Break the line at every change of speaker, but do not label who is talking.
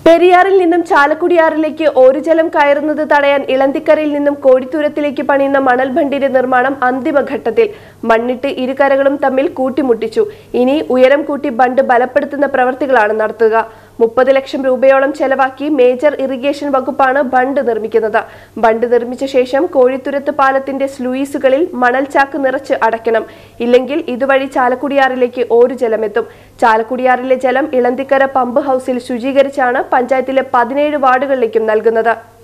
പെരിയാറിൽ നിന്നും ചാലക്കുടിയാറിലേക്ക് ഓരുജലം കയറുന്നത് തടയാൻ ഇളന്തിക്കരയിൽ നിന്നും കോടിത്തൂരത്തിലേക്ക് പണിയുന്ന മണൽ ബണ്ടിന്റെ നിർമ്മാണം അന്തിമഘട്ടത്തിൽ മണ്ണിട്ട് ഇരുകരകളും തമ്മിൽ കൂട്ടിമുട്ടിച്ചു ഇനി ഉയരം കൂട്ടി ബണ്ട് ബലപ്പെടുത്തുന്ന പ്രവർത്തികളാണ് നടത്തുക മുപ്പത് ലക്ഷം രൂപയോളം ചെലവാക്കി മേജർ ഇറിഗേഷൻ വകുപ്പാണ് ബണ്ട് നിർമ്മിക്കുന്നത് ബണ്ട് നിർമ്മിച്ച ശേഷം കോഴിത്തുരത്ത് പാലത്തിന്റെ സ്ലൂയിസുകളിൽ മണൽ ചാക്ക് നിറച്ച് അടയ്ക്കണം ഇല്ലെങ്കിൽ ഇതുവഴി ചാലക്കുടിയാറിലേക്ക് ഒരു ജലമെത്തും ചാലക്കുടിയാറിലെ ജലം ഇളന്തിക്കര പമ്പ് ഹൗസിൽ ശുചീകരിച്ചാണ് പഞ്ചായത്തിലെ പതിനേഴ് വാർഡുകളിലേക്കും നൽകുന്നത്